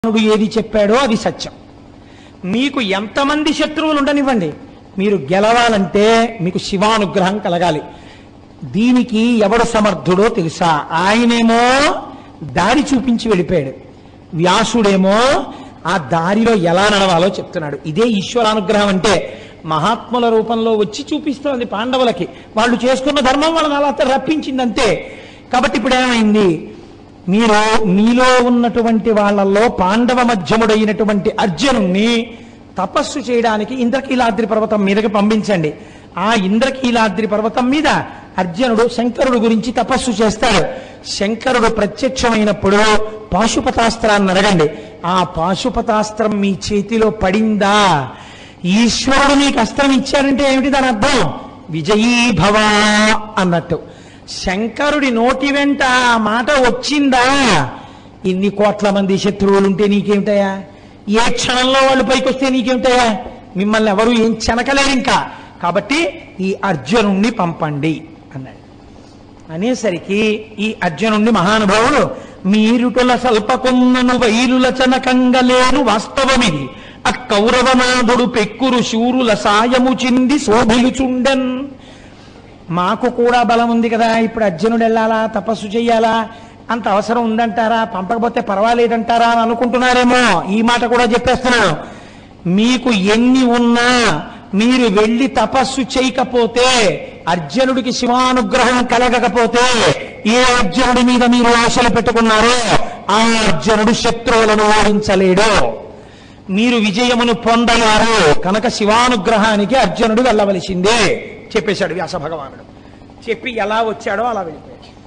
భగవానుడు ఏది చెప్పాడో అది సత్యం మీకు ఎంతమంది శత్రువులు ఉండనివ్వండి మీరు గెలవాలంటే మీకు శివానుగ్రహం కలగాలి దీనికి ఎవడు సమర్థుడో తెలుసా ఆయనేమో దారి చూపించి వెళ్ళిపోయాడు వ్యాసుడేమో ఆ దారిలో ఎలా నడవాలో చెప్తున్నాడు ఇదే ఈశ్వరానుగ్రహం అంటే మహాత్ముల రూపంలో వచ్చి చూపిస్తోంది పాండవులకి వాళ్ళు చేసుకున్న ధర్మం వాళ్ళని అలా రప్పించింది అంతే కాబట్టి ఇప్పుడు ఏమైంది మీరు మీలో ఉన్నటువంటి వాళ్ళల్లో పాండవ మధ్యముడైనటువంటి అర్జునుణ్ణి తపస్సు చేయడానికి ఇంద్రకీలాద్రి పర్వతం మీదకి పంపించండి ఆ ఇంద్రకీలాద్రి పర్వతం మీద అర్జునుడు శంకరుడు గురించి తపస్సు చేస్తాడు శంకరుడు ప్రత్యక్షమైనప్పుడు పాశుపతాస్త్రాన్ని అడగండి ఆ పాశుపతాస్త్రం మీ చేతిలో పడిందా ఈశ్వరుడు మీకు అస్త్రం ఇచ్చాడంటే ఏమిటి దాని అర్థం విజయీ భవ అన్నట్టు శంకరుడి నోటి వెంట ఆ మాట వచ్చిందా ఇన్ని కోట్ల మంది శత్రువులుంటే నీకేమిటయా ఏ క్షణంలో వాళ్ళు పైకొస్తే నీకేమిటయా మిమ్మల్ని ఎవరు ఏం చెనకలేరు ఇంకా కాబట్టి ఈ అర్జునుణ్ణి పంపండి అన్నాడు అనేసరికి ఈ అర్జునుణ్ణి మహానుభావుడు మీరుటుల సల్పకున్నను వైరుల చనకంగలేను వాస్తవమిది ఆ కౌరవనాథుడు పెక్కురు శూరుల సాయము చింది శోభిలుచుండెన్ మాకు కూడా బలం ఉంది కదా ఇప్పుడు అర్జునుడు వెళ్ళాలా తపస్సు చెయ్యాలా అంత అవసరం ఉందంటారా పంపకపోతే పర్వాలేదంటారా అని అనుకుంటున్నారేమో ఈ మాట కూడా చెప్పేస్తున్నాను మీకు ఎన్ని ఉన్నా మీరు వెళ్ళి తపస్సు చేయకపోతే అర్జునుడికి శివానుగ్రహం కలగకపోతే ఏ అర్జునుడి మీద మీరు ఆశలు పెట్టుకున్నారో ఆ అర్జునుడు శత్రువులను ఓడించలేడు మీరు విజయమును పొందలేరు కనుక శివానుగ్రహానికి అర్జునుడు వెళ్ళవలసిందే చెప్పేశాడు వ్యాస భగవానుడు చెప్పి ఎలా వచ్చాడో అలా వెళ్ళిపోయాడు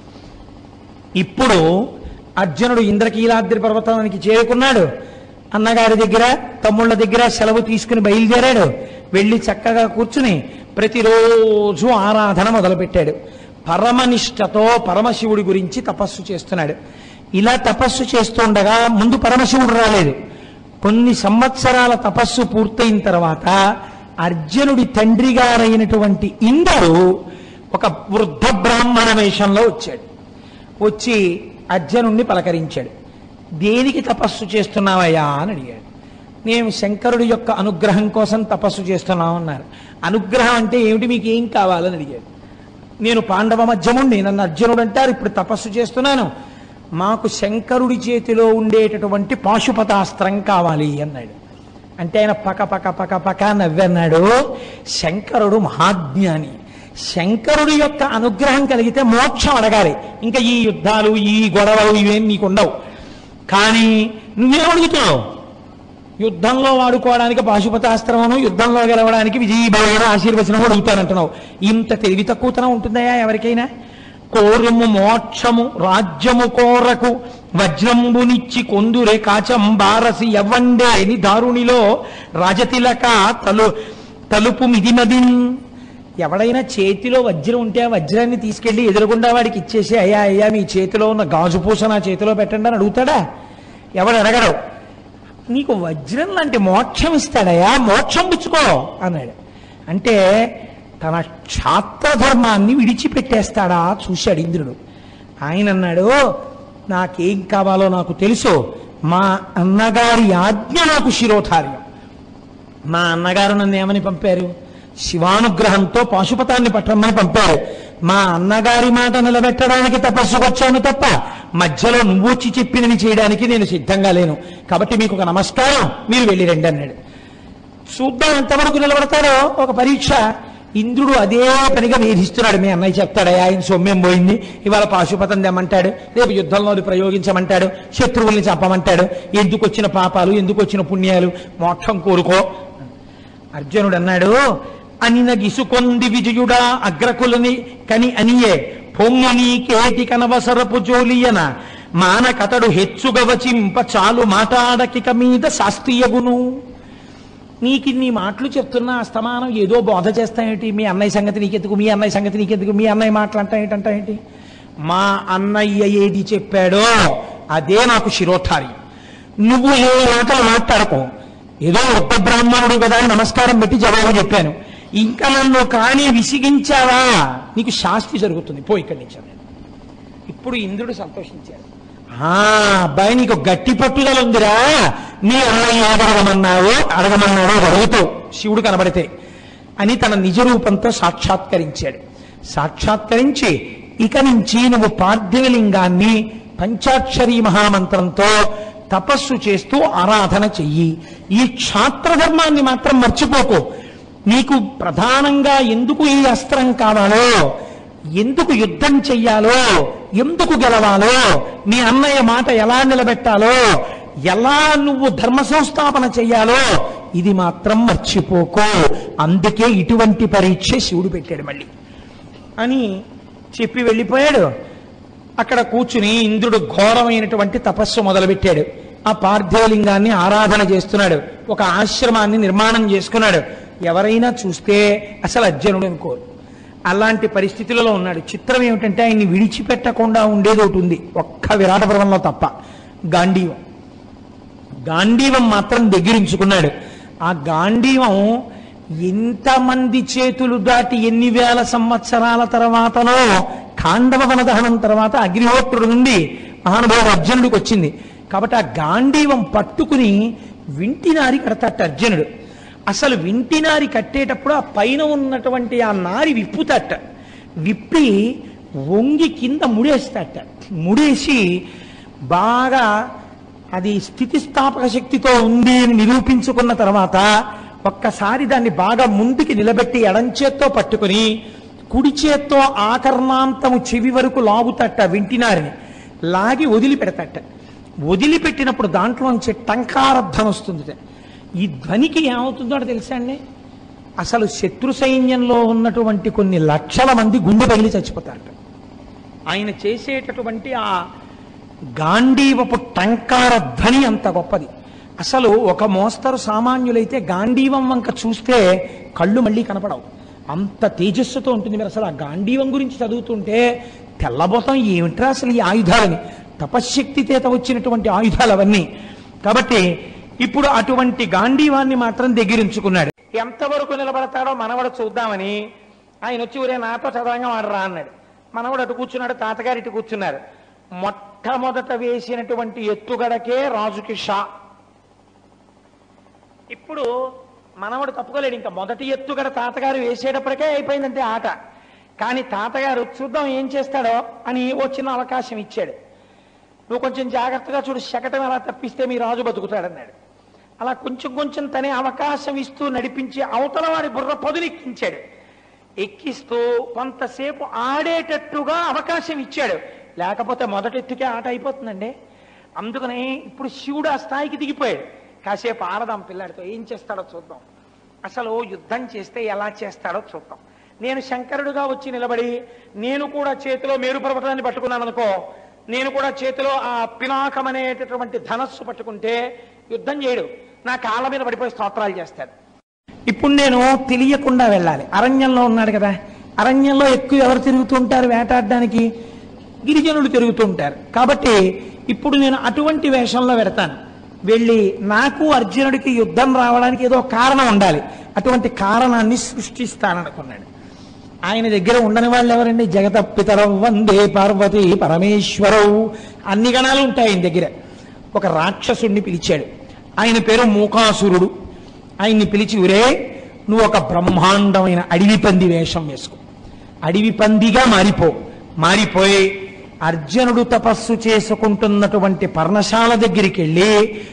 ఇప్పుడు అర్జునుడు ఇంద్రకీలాద్రి పర్వతానికి చేరుకున్నాడు అన్నగారి దగ్గర తమ్ముళ్ళ దగ్గర సెలవు తీసుకుని బయలుదేరాడు వెళ్ళి చక్కగా కూర్చుని ప్రతిరోజు ఆరాధన మొదలుపెట్టాడు పరమనిష్టతో పరమశివుడి గురించి తపస్సు చేస్తున్నాడు ఇలా తపస్సు చేస్తుండగా ముందు పరమశివుడు రాలేదు కొన్ని సంవత్సరాల తపస్సు పూర్తయిన తర్వాత అర్జునుడి తండ్రి గారైనటువంటి ఇంద్రుడు ఒక వృద్ధ బ్రాహ్మణ వేషంలో వచ్చాడు వచ్చి అర్జునుణ్ణి పలకరించాడు దేనికి తపస్సు చేస్తున్నావయ్యా అని అడిగాడు నేను శంకరుడి యొక్క అనుగ్రహం కోసం తపస్సు చేస్తున్నామన్నారు అనుగ్రహం అంటే ఏమిటి మీకు ఏం కావాలని అడిగాడు నేను పాండవ మధ్యముండి నన్ను అర్జునుడు అంటారు ఇప్పుడు తపస్సు చేస్తున్నాను మాకు శంకరుడి చేతిలో ఉండేటటువంటి పాశుపతాస్త్రం కావాలి అన్నాడు అంటే ఆయన పక పక పక పక నవ్వన్నాడు శంకరుడు మహాజ్ఞాని శంకరుడి యొక్క అనుగ్రహం కలిగితే మోక్షం అడగాలి ఇంకా ఈ యుద్ధాలు ఈ గొడవలు ఇవేం నీకు ఉండవు కానీ నువ్వేం అడుగుతున్నావు యుద్ధంలో వాడుకోవడానికి పాశుపతాస్త్రమును యుద్ధంలో గెలవడానికి విజయీభావన ఆశీర్వచనం అడుగుతానంటున్నావు ఇంత తెలివి తక్కువతనం ఉంటుందయా ఎవరికైనా కోరుము మోక్షము రాజ్యము కోరకు వజ్రంబునిచ్చి కొందురే కాచం బారసి ఎవ్వండే అని దారుణిలో రాజతిలక తలు తలుపు మిదిమదిన్ ఎవడైనా చేతిలో వజ్రం ఉంటే ఆ వజ్రాన్ని తీసుకెళ్లి ఎదురుగుండా వాడికి ఇచ్చేసి అయ్యా అయ్యా మీ చేతిలో ఉన్న గాజు పూస నా చేతిలో పెట్టండి అని అడుగుతాడా ఎవడు అడగడు నీకు వజ్రం లాంటి మోక్షం ఇస్తాడయా మోక్షం పుచ్చుకో అన్నాడు అంటే తన క్షాత్రధర్మాన్ని విడిచిపెట్టేస్తాడా చూశాడు ఇంద్రుడు ఆయన అన్నాడు నాకేం కావాలో నాకు తెలుసు మా అన్నగారి ఆజ్ఞ నాకు శిరోధార్యం మా అన్నగారు నన్ను ఏమని పంపారు శివానుగ్రహంతో పాశుపతాన్ని పట్టమని పంపారు మా అన్నగారి మాట నిలబెట్టడానికి తపస్సుకొచ్చాను తప్ప మధ్యలో నువ్వు వచ్చి చెప్పినవి చేయడానికి నేను సిద్ధంగా లేను కాబట్టి మీకు ఒక నమస్కారం మీరు వెళ్ళి రండి అన్నాడు చూద్దాం ఎంతవరకు నిలబడతారో ఒక పరీక్ష ఇంద్రుడు అదే పనిగా వేధిస్తున్నాడు మీ అన్నయ్య చెప్తాడు ఆయన సొమ్మెం పోయింది ఇవాళ పాశుపతం తెమ్మంటాడు రేపు యుద్ధంలో అది ప్రయోగించమంటాడు శత్రువుల్ని చంపమంటాడు ఎందుకు వచ్చిన పాపాలు ఎందుకు వచ్చిన పుణ్యాలు మోక్షం కోరుకో అర్జునుడు అన్నాడు అనిన గిసుకొంది విజయుడా అగ్రకులని కని అనియే పొంగు నీకేటి కనవసరపు జోలియన మానకతడు హెచ్చుగ వచింప చాలు మాటాడకిక మీద శాస్త్రీయగును నీకు ఇన్ని మాటలు చెప్తున్నా అస్తమానం ఏదో బోధ చేస్తాయేంటి మీ అన్నయ్య సంగతి నీకెందుకు మీ అన్నయ్య సంగతి నీకెందుకు మీ అన్నయ్య మాటలు ఏంటంటా ఏంటి మా అన్నయ్య ఏది చెప్పాడో అదే నాకు శిరోధారి నువ్వు ఏ మాటలు మాట్లాడకు ఏదో ఒక్క బ్రాహ్మణుడు కదా అని నమస్కారం పెట్టి జవాబు చెప్పాను ఇంకా నన్ను కానీ విసిగించావా నీకు శాస్తి జరుగుతుంది పో ఇక్కడి నుంచి అన్నాడు. ఇప్పుడు ఇంద్రుడు సంతోషించాడు ఆ అబ్బాయి నీకు గట్టి పట్టుదల ఉందిరా నీ అన్నయ్య ఏది అడగమన్నావో అడగమన్నావో అది అడుగుతావు శివుడు కనబడితే అని తన నిజ రూపంతో సాక్షాత్కరించాడు సాక్షాత్కరించి ఇక నుంచి నువ్వు పార్థివలింగాన్ని పంచాక్షరీ మహామంత్రంతో తపస్సు చేస్తూ ఆరాధన చెయ్యి ఈ క్షాత్రధర్మాన్ని మాత్రం మర్చిపోకు నీకు ప్రధానంగా ఎందుకు ఈ అస్త్రం కావాలో ఎందుకు యుద్ధం చెయ్యాలో ఎందుకు గెలవాలో మీ అన్నయ్య మాట ఎలా నిలబెట్టాలో ఎలా నువ్వు ధర్మ సంస్థాపన చెయ్యాలో ఇది మాత్రం మర్చిపోకో అందుకే ఇటువంటి పరీక్ష శివుడు పెట్టాడు మళ్ళీ అని చెప్పి వెళ్ళిపోయాడు అక్కడ కూర్చుని ఇంద్రుడు ఘోరమైనటువంటి తపస్సు మొదలుపెట్టాడు ఆ పార్థివలింగాన్ని ఆరాధన చేస్తున్నాడు ఒక ఆశ్రమాన్ని నిర్మాణం చేసుకున్నాడు ఎవరైనా చూస్తే అసలు అర్జునుడు అనుకోరు అలాంటి పరిస్థితులలో ఉన్నాడు చిత్రం ఏమిటంటే ఆయన్ని విడిచిపెట్టకుండా ఉండేది ఒకటి ఉంది ఒక్క విరాట పర్వంలో తప్ప గాంధీవం గాంధీవం మాత్రం దగ్గరించుకున్నాడు ఆ గాంధీవం ఎంతమంది చేతులు దాటి ఎన్ని వేల సంవత్సరాల తర్వాతనో ఖాండవ వనదహనం తర్వాత అగ్నిహోత్రుడు నుండి మహానుభావుడు అర్జునుడికి వచ్చింది కాబట్టి ఆ గాంధీవం పట్టుకుని వింటినారి కడతాట అర్జునుడు అసలు వింటినారి కట్టేటప్పుడు ఆ పైన ఉన్నటువంటి ఆ నారి విప్పుతట విప్పి వంగి కింద ముడేస్తాట ముడేసి బాగా అది స్థితిస్థాపక శక్తితో ఉంది అని నిరూపించుకున్న తర్వాత ఒక్కసారి దాన్ని బాగా ముందుకి నిలబెట్టి ఎడంచేత్తో పట్టుకుని కుడి చేత్తో ఆకర్ణాంతము చెవి వరకు లాగుతట్ట వింటినారిని లాగి వదిలిపెడతట వదిలిపెట్టినప్పుడు దాంట్లోంచి టంకార ధ్వని వస్తుంది ఈ ధ్వనికి ఏమవుతుందో తెలుసా అండి అసలు శత్రు సైన్యంలో ఉన్నటువంటి కొన్ని లక్షల మంది గుండె పగిలి చచ్చిపోతారట ఆయన చేసేటటువంటి ఆ గాంధీవపు టంకార ధ్వని అంత గొప్పది అసలు ఒక మోస్తరు సామాన్యులైతే గాంధీవం వంక చూస్తే కళ్ళు మళ్ళీ కనపడవు అంత తేజస్సుతో ఉంటుంది మీరు అసలు ఆ గాంధీవం గురించి చదువుతుంటే తెల్లబోతం ఏమిట్రా అసలు ఈ ఆయుధాలని తపశ్శక్తి చేత వచ్చినటువంటి ఆయుధాలు అవన్నీ కాబట్టి ఇప్పుడు అటువంటి గాంధీవాన్ని మాత్రం దగ్గరించుకున్నాడు ఎంతవరకు నిలబడతాడో మనవడు చూద్దామని ఆయన వచ్చి ఒరే నాతో చదవంగా వాడరా అన్నాడు మనవడు అటు కూర్చున్నాడు తాతగారు ఇటు కూర్చున్నారు మొట్టమొదట వేసినటువంటి ఎత్తుగడకే రాజుకి షా ఇప్పుడు మనవడు తప్పుకోలేడు ఇంకా మొదటి ఎత్తుగడ తాతగారు వేసేటప్పటికే అయిపోయిందంటే ఆట కానీ తాతగారు చూద్దాం ఏం చేస్తాడో అని ఓ చిన్న అవకాశం ఇచ్చాడు నువ్వు కొంచెం జాగ్రత్తగా చూడు శకటం ఎలా తప్పిస్తే మీ రాజు బతుకుతాడన్నాడు అలా కొంచెం కొంచెం తనే అవకాశం ఇస్తూ నడిపించి అవతల వాడి బుర్ర పొదునెక్కించాడు ఎక్కిస్తూ కొంతసేపు ఆడేటట్టుగా అవకాశం ఇచ్చాడు లేకపోతే మొదటెత్తుకే ఆట అయిపోతుందండి అందుకని ఇప్పుడు శివుడు ఆ స్థాయికి దిగిపోయాడు కాసేపు ఆడదాం పిల్లాడితో ఏం చేస్తాడో చూద్దాం అసలు యుద్ధం చేస్తే ఎలా చేస్తాడో చూద్దాం నేను శంకరుడుగా వచ్చి నిలబడి నేను కూడా చేతిలో మేరు పర్వతాన్ని పట్టుకున్నాను అనుకో నేను కూడా చేతిలో ఆ పినాకం అనేటటువంటి ధనస్సు పట్టుకుంటే యుద్ధం చేయడు నా కాళ్ళ మీద పడిపోయి స్తోత్రాలు చేస్తాడు ఇప్పుడు నేను తెలియకుండా వెళ్ళాలి అరణ్యంలో ఉన్నాడు కదా అరణ్యంలో ఎక్కువ ఎవరు తిరుగుతూ ఉంటారు వేటాడడానికి గిరిజనులు తిరుగుతూ ఉంటారు కాబట్టి ఇప్పుడు నేను అటువంటి వేషంలో పెడతాను వెళ్ళి నాకు అర్జునుడికి యుద్ధం రావడానికి ఏదో కారణం ఉండాలి అటువంటి కారణాన్ని సృష్టిస్తాననుకున్నాడు ఆయన దగ్గర ఉండని వాళ్ళు ఎవరండి జగత పితరం వందే పార్వతి పరమేశ్వరవు అన్ని గణాలు ఉంటాయి ఆయన దగ్గర ఒక రాక్షసుణ్ణి పిలిచాడు ఆయన పేరు మూకాసురుడు ఆయన్ని పిలిచి ఉరే నువ్వు ఒక బ్రహ్మాండమైన అడవి పంది వేషం వేసుకో అడవి పందిగా మారిపో మారిపోయి అర్జునుడు తపస్సు చేసుకుంటున్నటువంటి పర్ణశాల దగ్గరికి వెళ్ళి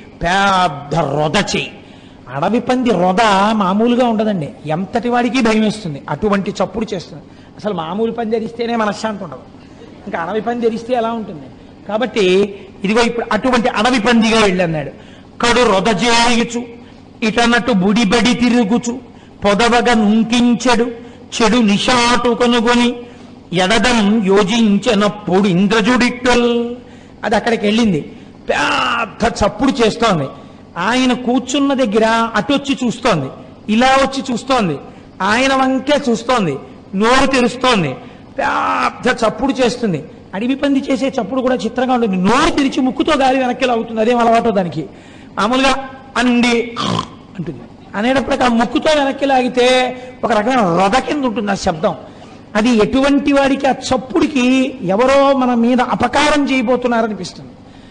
పెద్ద రొద చెయ్యి అడవి పంది రొద మామూలుగా ఉండదండి ఎంతటి వాడికి భయం వేస్తుంది అటువంటి చప్పుడు చేస్తుంది అసలు మామూలు పంది అరిస్తేనే మనశ్శాంతి ఉండదు ఇంకా అడవి పంది అరిస్తే ఎలా ఉంటుంది కాబట్టి ఇదిగో ఇప్పుడు అటువంటి అడవి పందిగా వెళ్ళన్నాడు కడు రొద చేయుచు ఇటనట్టు బుడిబడి తిరుగుచు పొదవగా నుంకించెడు చెడు నిషాటు కొనుగొని ఎడదం యోజించినప్పుడు ఇంద్రజుడిట్టల్ అది అక్కడికి వెళ్ళింది పెద్ద చప్పుడు చేస్తోంది ఆయన కూర్చున్న దగ్గర అటొచ్చి చూస్తోంది ఇలా వచ్చి చూస్తోంది ఆయన వంకే చూస్తోంది నోరు తెరుస్తోంది పెద్ద చప్పుడు చేస్తుంది అడవి పంది చేసే చప్పుడు కూడా చిత్రంగా ఉంటుంది నోరు తెరిచి ముక్కుతో గాలి వెనక్కి అవుతుంది అదేం అలవాటు దానికి మామూలుగా అండి అంటుంది అనేటప్పటికి ఆ ముక్కుతో వెనక్కి లాగితే ఒక రకమైన రథ కింద ఉంటుంది ఆ శబ్దం అది ఎటువంటి వాడికి ఆ చప్పుడికి ఎవరో మన మీద అపకారం చేయబోతున్నారనిపిస్తుంది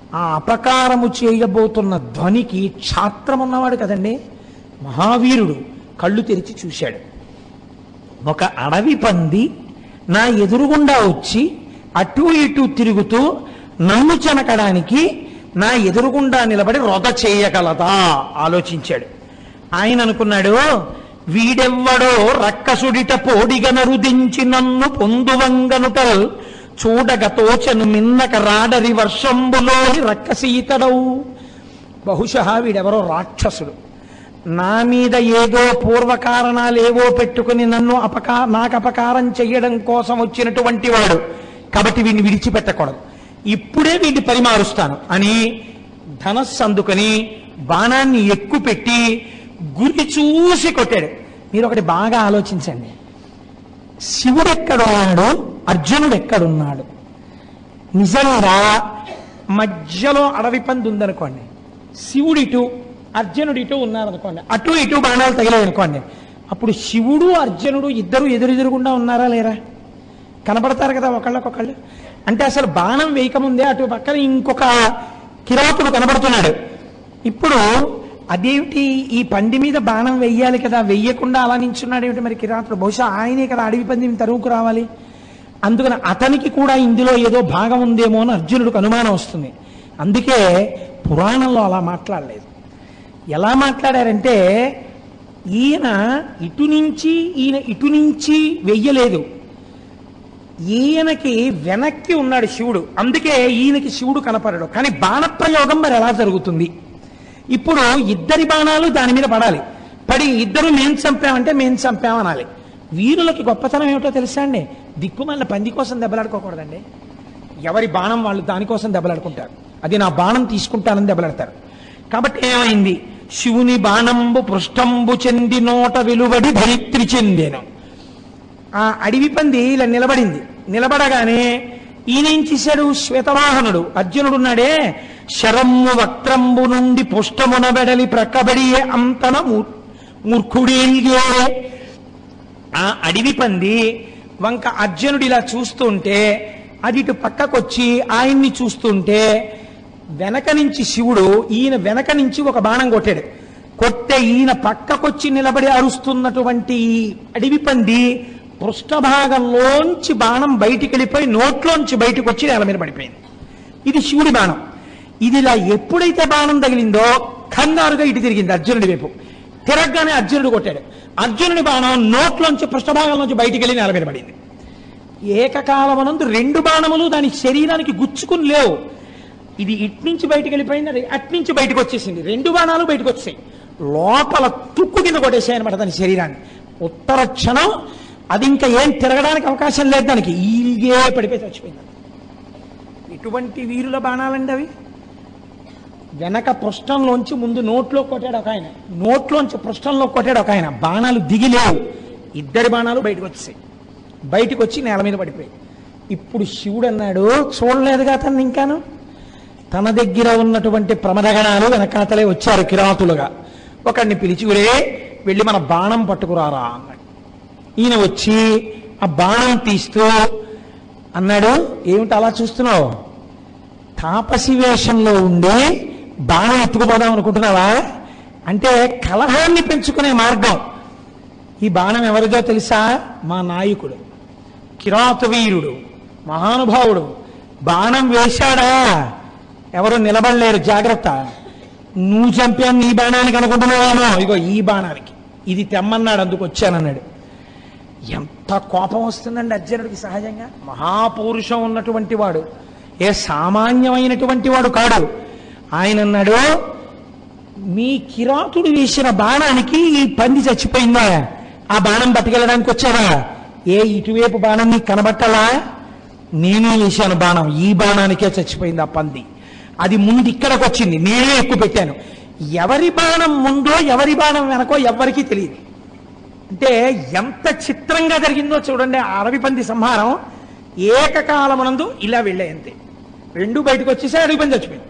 ఆ అపకారము చేయబోతున్న ధ్వనికి క్షాత్రం ఉన్నవాడు కదండి మహావీరుడు కళ్ళు తెరిచి చూశాడు ఒక అడవి పంది నా ఎదురుగుండా వచ్చి అటు ఇటు తిరుగుతూ నన్ను చెనకడానికి నా ఎదురుగుండా నిలబడి రొద చేయగలదా ఆలోచించాడు ఆయన అనుకున్నాడు వీడెవ్వడో రక్కసుడిట పోడిగనరుదించి నన్ను పొందువంగనుటల్ చూడగ తోచను మిన్నక రాడరి వర్షంబులోని రక్కసీతడవు బహుశా వీడెవరో రాక్షసుడు నా మీద ఏదో పూర్వకారణాలేవో పెట్టుకుని నన్ను అపకా నాకు అపకారం చెయ్యడం కోసం వచ్చినటువంటి వాడు కాబట్టి వీడిని విడిచిపెట్టకూడదు ఇప్పుడే వీడిని పరిమారుస్తాను అని ధనస్సు అందుకొని బాణాన్ని ఎక్కుపెట్టి గురి చూసి కొట్టాడు మీరు ఒకటి బాగా ఆలోచించండి శివుడు ఎక్కడున్నాడు అర్జునుడు ఎక్కడున్నాడు నిజంగా మధ్యలో అడవి పంది ఉందనుకోండి శివుడు ఇటు అర్జునుడు ఇటు ఉన్నారనుకోండి అటు ఇటు బాణాలు తగిలాయి అనుకోండి అప్పుడు శివుడు అర్జునుడు ఇద్దరు ఎదురెదురుగుండా ఉన్నారా లేరా కనబడతారు కదా ఒకళ్ళకొకళ్ళు అంటే అసలు బాణం వేయకముందే అటు పక్కన ఇంకొక కిరాతుడు కనబడుతున్నాడు ఇప్పుడు అదేమిటి ఈ పంది మీద బాణం వెయ్యాలి కదా వెయ్యకుండా అలా నించున్నాడు ఏమిటి మరి కిరాతుడు బహుశా ఆయనే కదా అడవి పంది తరువుకు రావాలి అందుకని అతనికి కూడా ఇందులో ఏదో భాగం ఉందేమో అని అర్జునుడికి అనుమానం వస్తుంది అందుకే పురాణంలో అలా మాట్లాడలేదు ఎలా మాట్లాడారంటే ఈయన ఇటు నుంచి ఈయన ఇటు నుంచి వెయ్యలేదు ఈయనకి వెనక్కి ఉన్నాడు శివుడు అందుకే ఈయనకి శివుడు కనపడడు కానీ బాణప్రయోగం మరి ఎలా జరుగుతుంది ఇప్పుడు ఇద్దరి బాణాలు దాని మీద పడాలి పడి ఇద్దరు మేం చంపామంటే మేం చంపామనాలి వీరులకి గొప్పతనం ఏమిటో తెలుసా అండి దిక్కుమల్ల పంది కోసం దెబ్బలాడుకోకూడదండి ఎవరి బాణం వాళ్ళు దానికోసం దెబ్బలాడుకుంటారు అది నా బాణం తీసుకుంటానని దెబ్బలాడతారు కాబట్టి ఏమైంది శివుని బాణంబు పృష్టంబు చెంది నోట వెలువడి ధరిత్రి చెందేను ఆ అడవి పంది ఇలా నిలబడింది నిలబడగానే ఈయన ఏం చేశాడు శ్వేతవాహనుడు అర్జునుడున్నాడే శరమ్ము వక్త్రంబు నుండి పుష్టమున వెడలి ప్రక్కబడియే అంతన మూర్- మూర్ఖుడేల్గే ఆ అడవి పంది వంక అర్జునుడు ఇలా చూస్తుంటే అది ఇటు పక్కకొచ్చి ఆయన్ని చూస్తుంటే వెనక నుంచి శివుడు ఈయన వెనక నుంచి ఒక బాణం కొట్టాడు కొట్టే ఈయన పక్కకొచ్చి నిలబడి అరుస్తున్నటువంటి ఈ అడవి పంది పృష్ఠభాగంలోంచి బాణం బయటికి వెళ్ళిపోయి నోట్లోంచి బయటకు వచ్చి నేల మీద పడిపోయింది ఇది శివుడి బాణం ఇది ఇలా ఎప్పుడైతే బాణం తగిలిందో కంగారుగా ఇటు తిరిగింది అర్జునుడి వైపు తిరగగానే అర్జునుడు కొట్టాడు అర్జునుడి బాణం నోట్లోంచి పృష్ఠభాగంలోంచి బయటికి వెళ్ళి నేల మీద పడింది ఏకకాలమనందు రెండు బాణములు దాని శరీరానికి గుచ్చుకుని లేవు ఇది ఇటు నుంచి బయటికి వెళ్ళిపోయింది అది అటు నుంచి బయటకు వచ్చేసింది రెండు బాణాలు బయటకు వచ్చాయి లోపల తుక్కు కింద కొట్టేసాయి అనమాట దాని శరీరాన్ని ఉత్తర క్షణం అది ఇంకా ఏం తిరగడానికి అవకాశం లేదు దానికి ఈగే పడిపోయి చచ్చిపోయింది ఇటువంటి వీరుల బాణాలండి అవి వెనక పృష్ఠంలోంచి ముందు నోట్లో కొట్టాడు ఒక ఆయన నోట్లోంచి పృష్ఠంలో కొట్టాడు ఒక ఆయన బాణాలు దిగిలేవు ఇద్దరి బాణాలు బయటకు వచ్చాయి బయటకు వచ్చి నేల మీద పడిపోయి ఇప్పుడు శివుడు అన్నాడు చూడలేదుగా తను ఇంకాను తన దగ్గర ఉన్నటువంటి ప్రమదగణాలు వెనకాతలే వచ్చారు కిరాతులుగా ఒకడిని పిలిచి ఒరే వెళ్ళి మన బాణం పట్టుకురారా అన్నాడు ఈయన వచ్చి ఆ బాణం తీస్తూ అన్నాడు ఏమిటి అలా చూస్తున్నావు తాపసి వేషంలో ఉండి బాణం ఎత్తుకుపోదాం అనుకుంటున్నావా అంటే కలహాన్ని పెంచుకునే మార్గం ఈ బాణం ఎవరిదో తెలుసా మా నాయకుడు కిరాతవీరుడు మహానుభావుడు బాణం వేశాడా ఎవరు నిలబడలేరు జాగ్రత్త నువ్వు చంపాను నీ బాణానికి అనుకుంటున్నావేమో ఇగో ఈ బాణానికి ఇది తెమ్మన్నాడు అందుకు వచ్చానన్నాడు ఎంత కోపం వస్తుందండి అర్జునుడికి సహజంగా మహాపౌరుషం ఉన్నటువంటి వాడు ఏ సామాన్యమైనటువంటి వాడు కాడు ఆయన అన్నాడు మీ కిరాతుడు వేసిన బాణానికి ఈ పంది చచ్చిపోయిందా ఆ బాణం పట్టుకెళ్ళడానికి వచ్చావా ఏ ఇటువైపు బాణం నీకు కనబట్టాలా నేనే వేశాను బాణం ఈ బాణానికే చచ్చిపోయింది ఆ పంది అది ముందు ఇక్కడికి వచ్చింది నేనే ఎక్కువ పెట్టాను ఎవరి బాణం ముందో ఎవరి బాణం వెనకో ఎవరికీ తెలియదు అంటే ఎంత చిత్రంగా జరిగిందో చూడండి ఆ అరవి పంది సంహారం ఏకకాలమునందు ఇలా వెళ్ళాయి అంతే రెండు బయటకు వచ్చేసి అరవి పంది చచ్చిపోయింది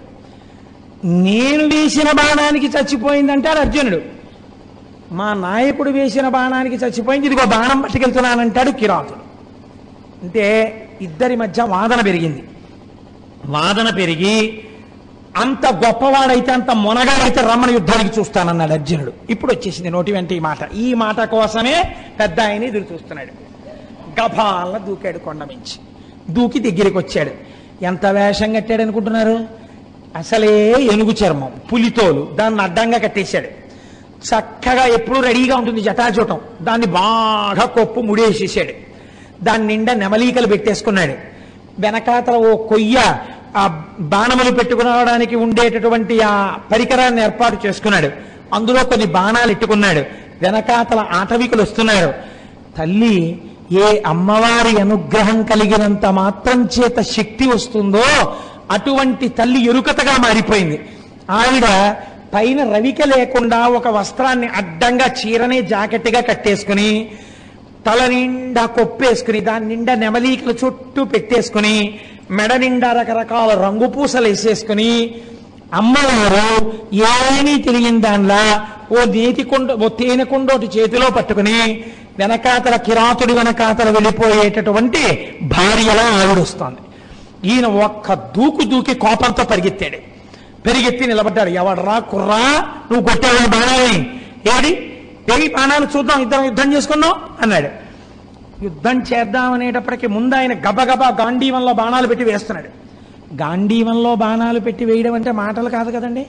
నేను వేసిన బాణానికి చచ్చిపోయిందంటే అది అర్జునుడు మా నాయకుడు వేసిన బాణానికి చచ్చిపోయింది ఇదిగో బాణం పట్టుకెళ్తున్నానంటాడు కిరాతుడు అంటే ఇద్దరి మధ్య వాదన పెరిగింది వాదన పెరిగి అంత గొప్పవాడైతే అంత మొనగాడైతే రమ్మణ యుద్ధానికి చూస్తానన్నాడు అర్జునుడు ఇప్పుడు వచ్చేసింది నోటి వెంట ఈ మాట ఈ మాట కోసమే పెద్ద ఆయన ఎదురు చూస్తున్నాడు గభాల దూకాడు కొండ మించి దూకి దగ్గరికి వచ్చాడు ఎంత వేషం కట్టాడు అనుకుంటున్నారు అసలే ఏనుగు చర్మం పులితోలు దాన్ని అడ్డంగా కట్టేశాడు చక్కగా ఎప్పుడూ రెడీగా ఉంటుంది జటాజూటం దాన్ని బాగా కొప్పు ముడేసేసాడు దాని నిండా నెమలీకలు పెట్టేసుకున్నాడు వెనకాతల ఓ కొయ్య ఆ బాణములు పెట్టుకునడానికి ఉండేటటువంటి ఆ పరికరాన్ని ఏర్పాటు చేసుకున్నాడు అందులో కొన్ని బాణాలు ఎట్టుకున్నాడు వెనకాతల ఆటవికులు వస్తున్నారు తల్లి ఏ అమ్మవారి అనుగ్రహం కలిగినంత మాత్రం చేత శక్తి వస్తుందో అటువంటి తల్లి ఎరుకతగా మారిపోయింది ఆవిడ పైన రవిక లేకుండా ఒక వస్త్రాన్ని అడ్డంగా చీరనే జాకెట్గా కట్టేసుకుని తల నిండా కొప్పేసుకుని దాని నిండా నెమలీకల చుట్టూ పెట్టేసుకుని మెడ నిండా రకరకాల రంగు పూసలు వేసేసుకుని అమ్మవారు ఏమీ తెలియని దానిలా ఓ నేతి కొండ ఓ తేనె కొండోటి చేతిలో పట్టుకుని వెనకాతల కిరాతుడి వెనకాతల వెళ్ళిపోయేటటువంటి భార్యలా ఆవిడొస్తోంది ఈయన ఒక్క దూకు దూకి కోపంతో పరిగెత్తాడు పెరిగెత్తి నిలబడ్డాడు ఎవడరా కుర్రా నువ్వు కొట్టావు బాణాలని ఏడి ఏవి బాణాలు చూద్దాం ఇద్దరం యుద్ధం చేసుకుందాం అన్నాడు యుద్ధం చేద్దాం అనేటప్పటికి ముందు ఆయన గబగబా గాంధీవంలో బాణాలు పెట్టి వేస్తున్నాడు గాంధీవంలో బాణాలు పెట్టి వేయడం అంటే మాటలు కాదు కదండి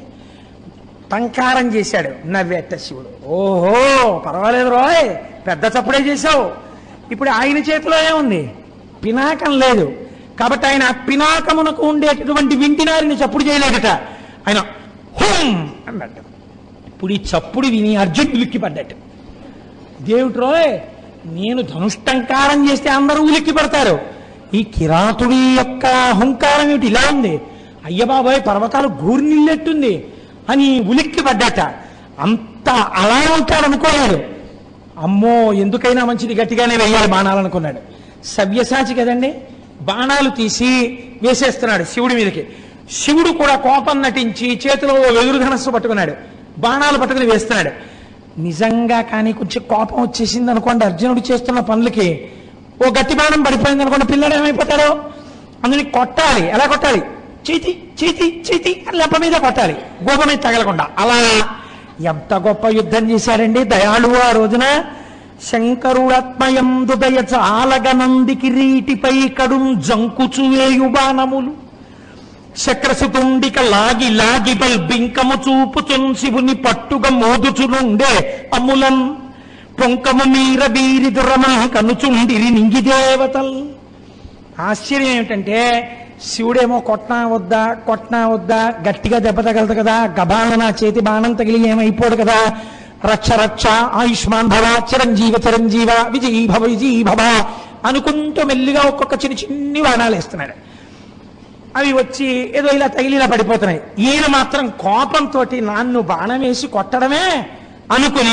టంకారం చేశాడు నవ్వేట శివుడు ఓహో పర్వాలేదు రోయ్ పెద్ద చప్పుడే చేశావు ఇప్పుడు ఆయన చేతిలో ఏముంది పినాకం లేదు కాబట్టి ఆయన పినాకమునకు ఉండేటటువంటి వింటినారిని చప్పుడు చేయలేదట ఆయన హోం అన్నట్టు ఇప్పుడు ఈ చప్పుడు విని అర్జున్ ఉలిక్కి పడ్డట్టు దేవుడు రోయ్ నేను ధనుష్టంకారం చేస్తే అందరూ ఉలిక్కి పడతారు ఈ కిరాతుడి యొక్క అహంకారం ఏమిటి ఇలా ఉంది అయ్య బాబాయ్ పర్వతాలు గూర్నిల్లెట్టుంది అని ఉలిక్కి పడ్డట అంత అలా ఉంటాడు అనుకోలేడు అమ్మో ఎందుకైనా మంచిది గట్టిగానే వెయ్యాలి బాణాలు అనుకున్నాడు సవ్యసాచి కదండి బాణాలు తీసి వేసేస్తున్నాడు శివుడి మీదకి శివుడు కూడా కోపం నటించి చేతిలో ఓ వెదురు ధనస్సు పట్టుకున్నాడు బాణాలు పట్టుకుని వేస్తున్నాడు నిజంగా కానీ కొంచెం కోపం వచ్చేసింది అనుకోండి అర్జునుడు చేస్తున్న పనులకి ఓ గట్టి బాణం పడిపోయింది అనుకోండి పిల్లడు ఏమైపోతాడు అందుని కొట్టాలి ఎలా కొట్టాలి చేతి చేతి చేతి అని లెప్ప మీద కొట్టాలి గోప మీద తగలకుండా అలా ఎంత గొప్ప యుద్ధం చేశాడండి దయాళువు ఆ రోజున శంకరుడత్మయందు దయ చాలగనంది కిరీటిపై కడుం జంకుచువేయు బాణములు చక్రసుతుండిక లాగి లాగి బల్బింకము చూపుచున్ శివుని పట్టుగా మోదుచునుండే అమ్ములన్ పొంకము మీర వీరి దురమా కనుచుండిరి నింగి దేవతల్ ఆశ్చర్యం ఏమిటంటే శివుడేమో కొట్నా వద్దా కొట్నా వద్దా గట్టిగా దెబ్బ తగలదు కదా గబాన నా చేతి బాణం తగిలి ఏమైపోడు కదా రక్ష రక్ష ఆయుష్మాన్ భవ చిరంజీవ చిరంజీవ విజయీ భవ విజయీ భవ అనుకుంటూ మెల్లిగా ఒక్కొక్క చిన్న చిన్ని బాణాలు వేస్తున్నాడు అవి వచ్చి ఏదో ఇలా తగిలి ఇలా పడిపోతున్నాయి ఈయన మాత్రం కోపంతో నాన్ను బాణం వేసి కొట్టడమే అనుకుని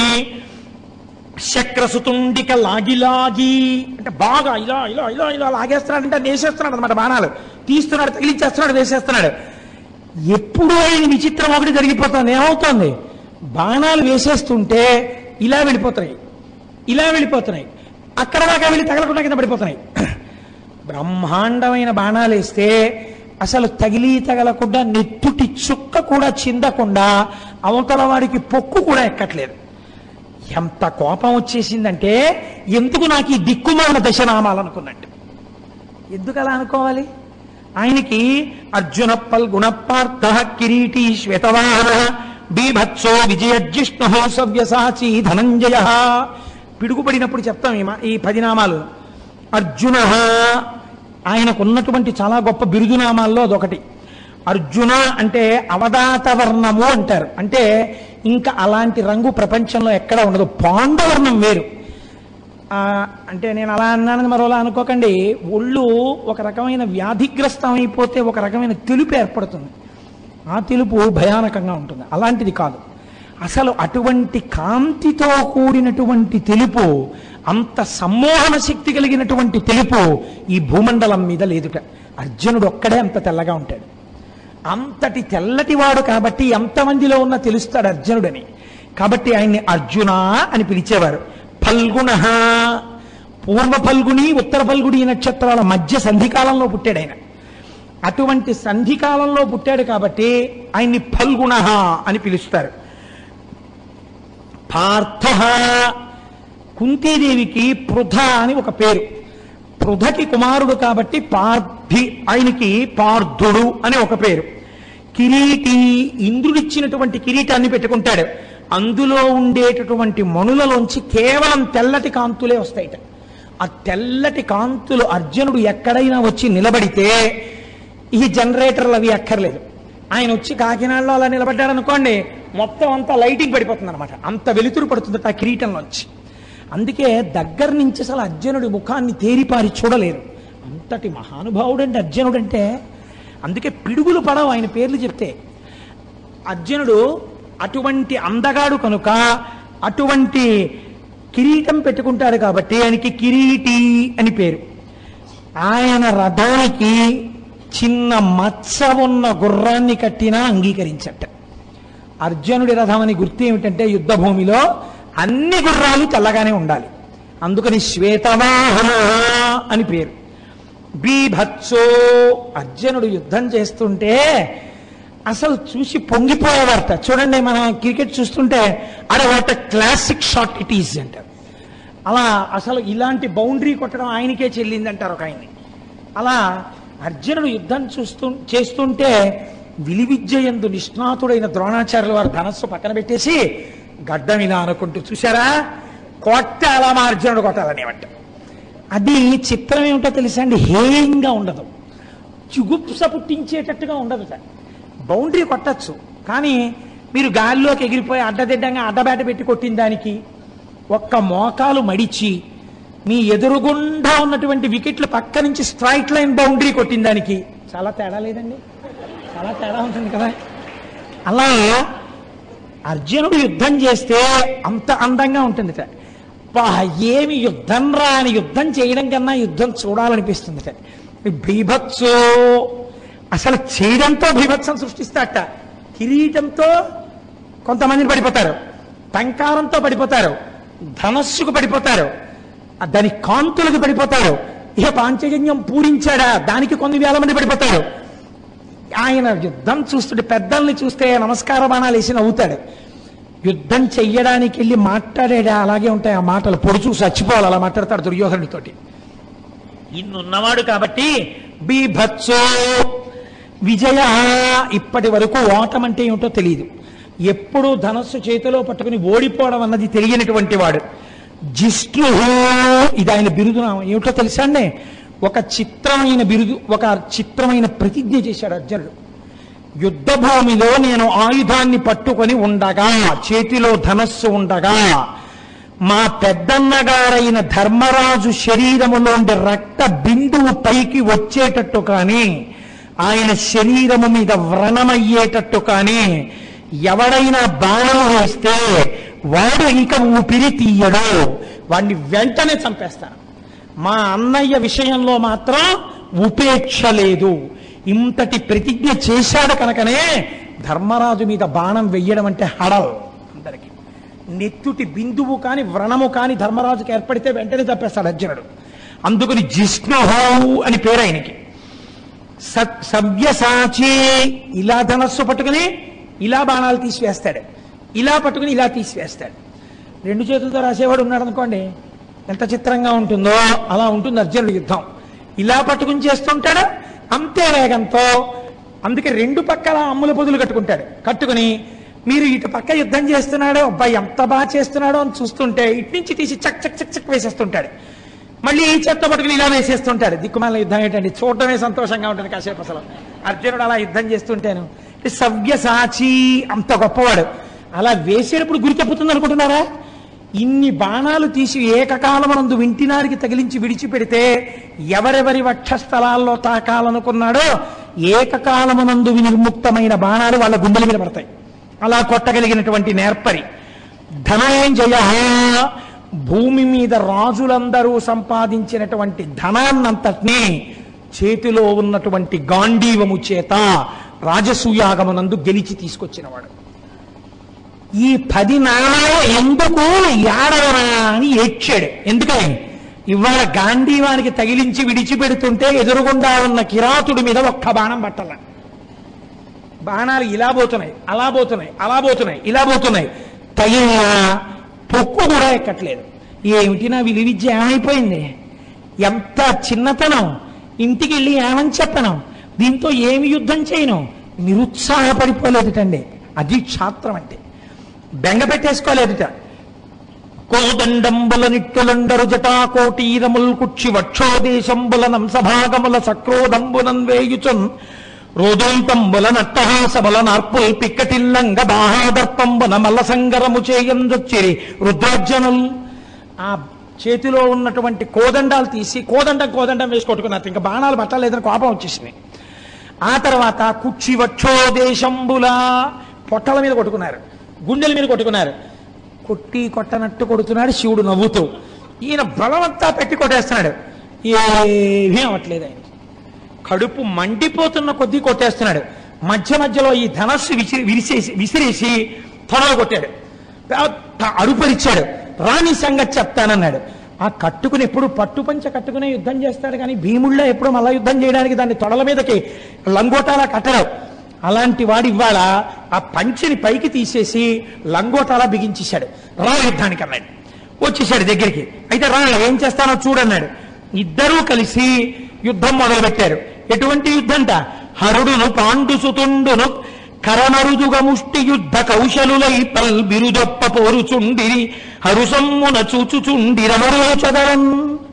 చక్రసుతుండిక లాగి లాగి అంటే బాగా ఇలా ఇలా ఇలా ఇలా లాగేస్తున్నాడు అంటే వేసేస్తున్నాడు అనమాట బాణాలు తీస్తున్నాడు తగిలించేస్తున్నాడు వేసేస్తున్నాడు ఎప్పుడు ఆయన విచిత్రం ఒకటి జరిగిపోతుంది ఏమవుతోంది బాణాలు వేసేస్తుంటే ఇలా వెళ్ళిపోతున్నాయి ఇలా వెళ్ళిపోతున్నాయి అక్కడ దాకా వెళ్ళి తగలకుండా కింద పడిపోతున్నాయి బ్రహ్మాండమైన బాణాలు వేస్తే అసలు తగిలి తగలకుండా నెత్తుటి చుక్క కూడా చిందకుండా అవతల వాడికి పొక్కు కూడా ఎక్కట్లేదు ఎంత కోపం వచ్చేసిందంటే ఎందుకు నాకు ఈ దిక్కుమాల దశనామాలనుకున్నట్టు ఎందుకు అలా అనుకోవాలి ఆయనకి అర్జున పల్గుణపార్థ కిరీటి శ్వేతవాహన బీభత్సో విజయజిష్ణు సవ్యసాచి ధనంజయ పిడుగుపడినప్పుడు చెప్తాం ఈ మా- ఈ పది నామాలు అర్జున ఆయనకున్నటువంటి చాలా గొప్ప బిరుదునామాల్లో అదొకటి అర్జున అంటే అవదాత వర్ణము అంటారు అంటే ఇంకా అలాంటి రంగు ప్రపంచంలో ఎక్కడ ఉండదు పాండవర్ణం వేరు ఆ, అంటే నేను అలా అన్నానని మరోలా అనుకోకండి ఒళ్ళు ఒక రకమైన వ్యాధిగ్రస్తం అయిపోతే ఒక రకమైన తెలుపు ఏర్పడుతుంది ఆ తెలుపు భయానకంగా ఉంటుంది అలాంటిది కాదు అసలు అటువంటి కాంతితో కూడినటువంటి తెలుపు అంత సమ్మోహన శక్తి కలిగినటువంటి తెలుపు ఈ భూమండలం మీద లేదుట అర్జునుడు ఒక్కడే అంత తెల్లగా ఉంటాడు అంతటి తెల్లటివాడు కాబట్టి ఎంతమందిలో ఉన్న తెలుస్తాడు అర్జునుడని కాబట్టి ఆయన్ని అర్జున అని పిలిచేవారు ఫల్గుణ పూర్వ ఫల్గుని ఉత్తర ఫల్గుని నక్షత్రాల మధ్య సంధికాలంలో పుట్టాడు ఆయన అటువంటి సంధికాలంలో పుట్టాడు కాబట్టి ఆయన్ని ఫల్గుణ అని పిలుస్తారు పార్థ కుంతీదేవికి పృథ అని ఒక పేరు పృథకి కుమారుడు కాబట్టి పార్థి ఆయనకి పార్థుడు అని ఒక పేరు కిరీటి ఇంద్రుడిచ్చినటువంటి కిరీటాన్ని పెట్టుకుంటాడు అందులో ఉండేటటువంటి మణులలోంచి కేవలం తెల్లటి కాంతులే వస్తాయిట ఆ తెల్లటి కాంతులు అర్జునుడు ఎక్కడైనా వచ్చి నిలబడితే ఈ జనరేటర్లు అవి అక్కర్లేదు ఆయన వచ్చి కాకినాడలో అలా నిలబడ్డాడు అనుకోండి మొత్తం అంతా లైటింగ్ పడిపోతుంది అనమాట అంత వెలుతురు పడుతుంది ఆ కిరీటంలోంచి అందుకే దగ్గర నుంచి అసలు అర్జునుడి ముఖాన్ని తేరిపారి చూడలేరు అంతటి మహానుభావుడంటే అర్జునుడు అంటే అందుకే పిడుగులు పడవు ఆయన పేర్లు చెప్తే అర్జునుడు అటువంటి అందగాడు కనుక అటువంటి కిరీటం పెట్టుకుంటాడు కాబట్టి ఆయనకి కిరీటి అని పేరు ఆయన రథానికి చిన్న మచ్చ ఉన్న గుర్రాన్ని కట్టినా అంగీకరించట అర్జునుడి రథం అని గుర్తు ఏమిటంటే యుద్ధ భూమిలో అన్ని గుర్రాలు తెల్లగానే ఉండాలి అందుకని శ్వేతవాహన అని పేరు బీభత్సో అర్జునుడు యుద్ధం చేస్తుంటే అసలు చూసి పొంగిపోయేవారట చూడండి మనం క్రికెట్ చూస్తుంటే అరే what classic shot it is అంటారు అలా అసలు ఇలాంటి బౌండరీ కొట్టడం ఆయనకే చెల్లింది అంటారు ఒక ఆయన్ని అలా అర్జునుడు యుద్ధం చూస్తూ చేస్తుంటే విలువిద్యయందు నిష్ణాతుడైన ద్రోణాచార్యుల వారు ధనస్సు పక్కన పెట్టేసి గడ్డం ఇలా అనుకుంటూ చూసారా కొట్టాలా మా అర్జునుడు కొట్టాలనేవంట అది చిత్రం ఏమిటో తెలుసా అండి హేయంగా ఉండదు చుగుప్స పుట్టించేటట్టుగా ఉండదు బౌండరీ కొట్టచ్చు కానీ మీరు గాలిలోకి ఎగిరిపోయి అడ్డదిడ్డంగా అడ్డబేట పెట్టి కొట్టిన దానికి ఒక్క మోకాలు మడిచి మీ ఎదురుగుండా ఉన్నటువంటి వికెట్లు పక్క నుంచి స్ట్రైట్ లైన్ బౌండరీ కొట్టిన దానికి చాలా తేడా లేదండి చాలా తేడా ఉంటుంది కదా అలా అర్జునుడు యుద్ధం చేస్తే అంత అందంగా ఉంటుంది పా ఏమి యుద్ధం రా అని యుద్ధం చేయడం కన్నా యుద్ధం చూడాలనిపిస్తుంది బీభత్సో అసలు చేయడంతో బీభత్సం సృష్టిస్తాట కిరీటంతో కొంతమందిని పడిపోతారు టంకారంతో పడిపోతారు ధనస్సుకు పడిపోతారు ఆ దాని కాంతులకు పడిపోతారు ఇక పాంచజన్యం పూరించాడా దానికి కొన్ని వేల మంది పడిపోతారు ఆయన యుద్ధం చూస్తుంటే పెద్దల్ని చూస్తే నమస్కార బాణాలు వేసి నవ్వుతాడు యుద్ధం చెయ్యడానికి వెళ్ళి మాట్లాడాడా అలాగే ఉంటాయి ఆ మాటలు పొడి చూసి చచ్చిపోవాలి అలా మాట్లాడతాడు దుర్యోధనుడితోటి ఇన్నున్నవాడు కాబట్టి బీభత్సో విజయ ఇప్పటి వరకు ఓటం అంటే ఏమిటో తెలియదు ఎప్పుడు ధనస్సు చేతిలో పట్టుకుని ఓడిపోవడం అన్నది తెలియనటువంటి వాడు జిష్ణు ఇది ఆయన బిరుదు నామం. ఏమిటో తెలుసా అండి ఒక చిత్రమైన బిరుదు ఒక చిత్రమైన ప్రతిజ్ఞ చేశాడు అర్జునుడు యుద్ధ భూమిలో నేను ఆయుధాన్ని పట్టుకొని ఉండగా చేతిలో ధనస్సు ఉండగా మా పెద్దన్నగారైన ధర్మరాజు శరీరములోండి రక్త బిందువు పైకి వచ్చేటట్టు కానీ ఆయన శరీరము మీద వ్రణమయ్యేటట్టు కానీ ఎవడైనా బాణం వేస్తే వాడు ఇంకా ఊపిరి తీయడు వాడిని వెంటనే చంపేస్తాను మా అన్నయ్య విషయంలో మాత్రం ఉపేక్ష లేదు ఇంతటి ప్రతిజ్ఞ చేశాడు కనుకనే ధర్మరాజు మీద బాణం వెయ్యడం అంటే హడల్ అందరికి నెత్తుటి బిందువు కాని వ్రణము కాని ధర్మరాజుకి ఏర్పడితే వెంటనే చంపేస్తాడు అర్జునుడు అందుకని జిష్ణుహౌ అని పేరు ఆయనకి స- సవ్యసాచి ఇలా ధనస్సు పట్టుకుని ఇలా బాణాలు తీసివేస్తాడు ఇలా పట్టుకుని ఇలా తీసివేస్తాడు రెండు చేతులతో రాసేవాడు ఉన్నాడు అనుకోండి ఎంత చిత్రంగా ఉంటుందో అలా ఉంటుంది అర్జునుడి యుద్ధం ఇలా పట్టుకుని చేస్తుంటాడు అంతే వేగంతో అందుకే రెండు పక్కల అమ్ముల పొదులు కట్టుకుంటాడు కట్టుకుని మీరు ఇటు పక్క యుద్ధం చేస్తున్నాడో అబ్బాయి ఎంత బాగా చేస్తున్నాడో అని చూస్తుంటే ఇటు నుంచి తీసి చక్ చక్ చక్ చక్ వేసేస్తుంటాడు మళ్ళీ ఈ చెత్త పట్టుకుని ఇలా వేసేస్తుంటాడు దిక్కుమాల యుద్ధం ఏంటండి చూడటమే సంతోషంగా ఉంటుంది కాసేపు అసలు అర్జునుడు అలా యుద్ధం చేస్తుంటాను సవ్యసాచి అంత గొప్పవాడు అలా వేసేటప్పుడు గురి తప్పుతుంది అనుకుంటున్నారా ఇన్ని బాణాలు తీసి ఏకకాలమనందు వింటినారికి తగిలించి విడిచిపెడితే ఎవరెవరి వక్షస్థలాల్లో తాకాలనుకున్నాడో ఏకకాలమనందు వినిర్ముక్తమైన బాణాలు వాళ్ళ గుండెల మీద పడతాయి అలా కొట్టగలిగినటువంటి నేర్పరి ధనంజయ భూమి మీద రాజులందరూ సంపాదించినటువంటి ధనాన్నంతటినీ చేతిలో ఉన్నటువంటి గాంధీవము చేత రాజసూయాగమనందు గెలిచి తీసుకొచ్చినవాడు ఈ పది నాణాలు ఎందుకు ఏడవరా అని ఏడ్చాడు ఎందుకని ఇవాళ గాంధీవానికి తగిలించి విడిచిపెడుతుంటే ఎదురుగుండా ఉన్న కిరాతుడి మీద ఒక్క బాణం పట్టాల బాణాలు ఇలా పోతున్నాయి అలా పోతున్నాయి అలా పోతున్నాయి ఇలా పోతున్నాయి తగిలిన పొక్కు కూడా ఎక్కట్లేదు ఏమిటి నా విలు విద్య ఏమైపోయింది ఎంత చిన్నతనం ఇంటికి వెళ్ళి ఏమని చెప్పను దీంతో ఏమి యుద్ధం చేయను నిరుత్సాహపడిపోలేదుటండి అది క్షాత్రం అంటే బెంగ పెట్టేసుకోలేదుట కోదండంబుల నిట్టులండరు జటాకోటీరముల్ కుక్షి వక్షోదేశంబుల నంసభాగముల సక్రోదంబునం వేయుచున్ రోదోంతంబుల నట్టహాసముల నార్పుల్ పిక్కటిల్లంగ బాహాదర్పంబున మల్ల సంగరము చేయందొచ్చిరి రుద్రార్జనుల్ ఆ చేతిలో ఉన్నటువంటి కోదండాలు తీసి కోదండం కోదండం వేసి కొట్టుకున్నారు ఇంకా బాణాలు పట్టలేదని కోపం వచ్చేసింది ఆ తర్వాత కుక్షి వక్షోదేశంబుల పొట్టల మీద కొట్టుకున్నారు గుండెల మీద కొట్టుకున్నారు కొట్టి కొట్టనట్టు కొడుతున్నాడు శివుడు నవ్వుతూ ఈయన బలమంతా పెట్టి కొట్టేస్తున్నాడు ఏమీ అవ్వట్లేదు ఆయన కడుపు మండిపోతున్న కొద్దీ కొట్టేస్తున్నాడు మధ్య మధ్యలో ఈ ధనస్సు విసిరి విరిసేసి విసిరేసి తొడలు కొట్టాడు పెద్ద అరుపరిచాడు రాణి సంగతి చెప్తానన్నాడు ఆ కట్టుకుని ఎప్పుడు పట్టుపంచ కట్టుకునే యుద్ధం చేస్తాడు కానీ భీముళ్ళ ఎప్పుడు మళ్ళా యుద్ధం చేయడానికి దాన్ని తొడల మీదకి లంగోటాలా కట్టడం అలాంటి వాడు ఇవాళ ఆ పంచిని పైకి తీసేసి లంగోటాలా బిగించేశాడు రా యుద్ధానికి అన్నాడు వచ్చేసాడు దగ్గరికి అయితే రా ఏం చేస్తానో చూడన్నాడు ఇద్దరూ కలిసి యుద్ధం మొదలుపెట్టారు ఎటువంటి యుద్ధంట హరుడును పాండుసుతుండును కరనరుదుగ ముష్టి యుద్ధ కౌశలులై పల్ బిరుదొప్ప పోరుచుండిరి హరుసమ్మున చూచుచుండిరమరోచదరన్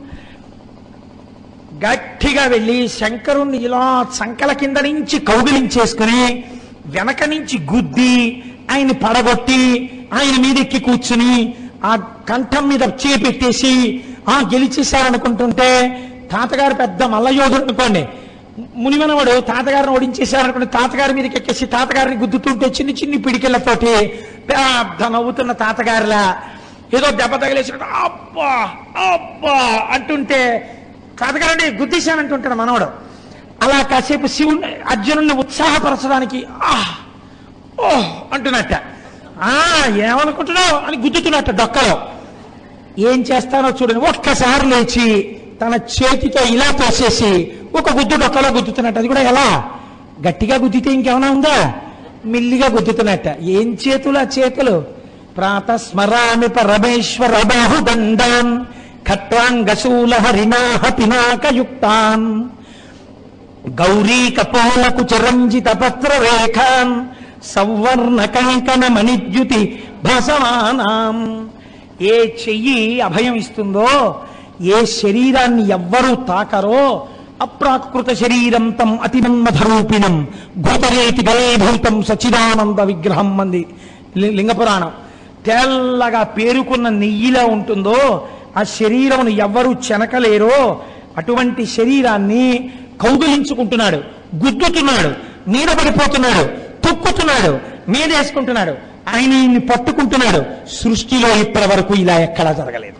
గట్టిగా వెళ్ళి శంకరుణ్ణి ఇలా సంకల కింద నుంచి కౌగిలించేసుకుని వెనక నుంచి గుద్ది ఆయన పడగొట్టి ఆయన మీద ఎక్కి కూర్చుని ఆ కంఠం మీద చేపెట్టేసి ఆ గెలిచేశారనుకుంటుంటే తాతగారు పెద్ద మల్లయోధుడు అనుకోండి మునిమనవాడు తాతగారిని ఓడించేశారనుకోండి తాతగారి మీదకి ఎక్కేసి తాతగారిని గుద్దుతుంటే చిన్ని చిన్ని పిడికిళ్లతోటి పెద్ద నవ్వుతున్న తాతగారిలా ఏదో దెబ్బ తగిలేసినట్టు అబ్బా అబ్బా అంటుంటే తాతగారండి గుద్దేశానంటుంటాడు మనవడు అలా కాసేపు శివుని అర్జునుడిని ఉత్సాహపరచడానికి ఆహ్ ఓహ్ అంటున్నట్ట ఆ ఏమనుకుంటున్నావు అని గుద్దుతున్నట్ట డొక్కలో ఏం చేస్తానో చూడండి ఒక్కసారి లేచి తన చేతితో ఇలా తోసేసి ఒక గుద్దు డొక్కలో గుద్దుతున్నట్టు అది కూడా ఎలా గట్టిగా గుద్దితే ఇంకేమైనా ఉందా మిల్లిగా గుద్దుతున్నట్ట ఏం చేతులు ఆ చేతులు ప్రాతస్మరామి పరమేశ్వర బాహుదండాన్ ఖట్వాంగశూల హరిణాహ పినాకయుక్తాన్ గౌరీ కపోలకు చిరంజిత పత్ర రేఖాన్ సౌవర్ణ కంకణ మణిద్యుతి భసమానాం ఏ చెయ్యి అభయం ఇస్తుందో ఏ శరీరాన్ని ఎవ్వరూ తాకరో అప్రాకృత శరీరం తం అతిమన్మధరూపిణం భూతరేతి బలేభూతం సచిదానంద విగ్రహం మంది లి- లింగపురాణం తెల్లగా పేరుకున్న నెయ్యిలా ఉంటుందో ఆ శరీరమును ఎవ్వరూ చెనకలేరో అటువంటి శరీరాన్ని కౌగులించుకుంటున్నాడు గుద్దుతున్నాడు మీద పడిపోతున్నాడు తొక్కుతున్నాడు మీదేసుకుంటున్నాడు ఆయన ఈయన్ని పట్టుకుంటున్నాడు సృష్టిలో ఇప్పటి వరకు ఇలా ఎక్కడా జరగలేదు